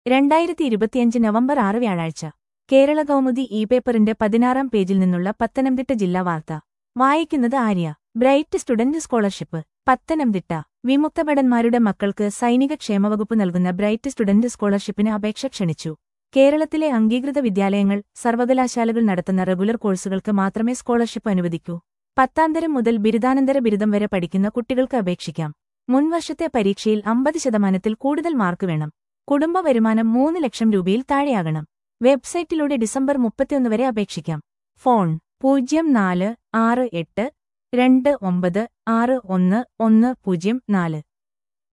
രണ്ടായിരത്തി ഇരുപത്തിയഞ്ച് നവംബർ ആറ് വ്യാഴാഴ്ച കേരള കൗമുദി ഇ പേപ്പറിന്റെ പതിനാറാം പേജിൽ നിന്നുള്ള പത്തനംതിട്ട ജില്ലാ വാർത്ത വായിക്കുന്നത് Arya bright student scholarship Pathanamthitta വിമുക്തഭടന്മാരുടെ മക്കൾക്ക് സൈനിക ക്ഷേമവകുപ്പ് നൽകുന്ന ബ്രൈറ്റ് സ്റ്റുഡന്റ് സ്കോളർഷിപ്പിന് അപേക്ഷ ക്ഷണിച്ചു കേരളത്തിലെ അംഗീകൃത വിദ്യാലയങ്ങൾ സർവകലാശാലകൾ നടത്തുന്ന റെഗുലർ കോഴ്സുകൾക്ക് മാത്രമേ സ്കോളർഷിപ്പ് അനുവദിക്കൂ പത്താന്തരം മുതൽ ബിരുദാനന്തര ബിരുദം വരെ പഠിക്കുന്ന കുട്ടികൾക്ക് അപേക്ഷിക്കാം മുൻവർഷത്തെ പരീക്ഷയിൽ അമ്പത് ശതമാനത്തിൽ കൂടുതൽ മാർക്ക് വേണം കുടുംബ വരുമാനം മൂന്ന് ലക്ഷം രൂപയിൽ താഴെയാകണം വെബ്സൈറ്റിലൂടെ ഡിസംബർ മുപ്പത്തിയൊന്ന് വരെ അപേക്ഷിക്കാം ഫോൺ പൂജ്യം നാല് ആറ് എട്ട് രണ്ട് ഒമ്പത് ആറ് ഒന്ന് ഒന്ന് പൂജ്യം നാല്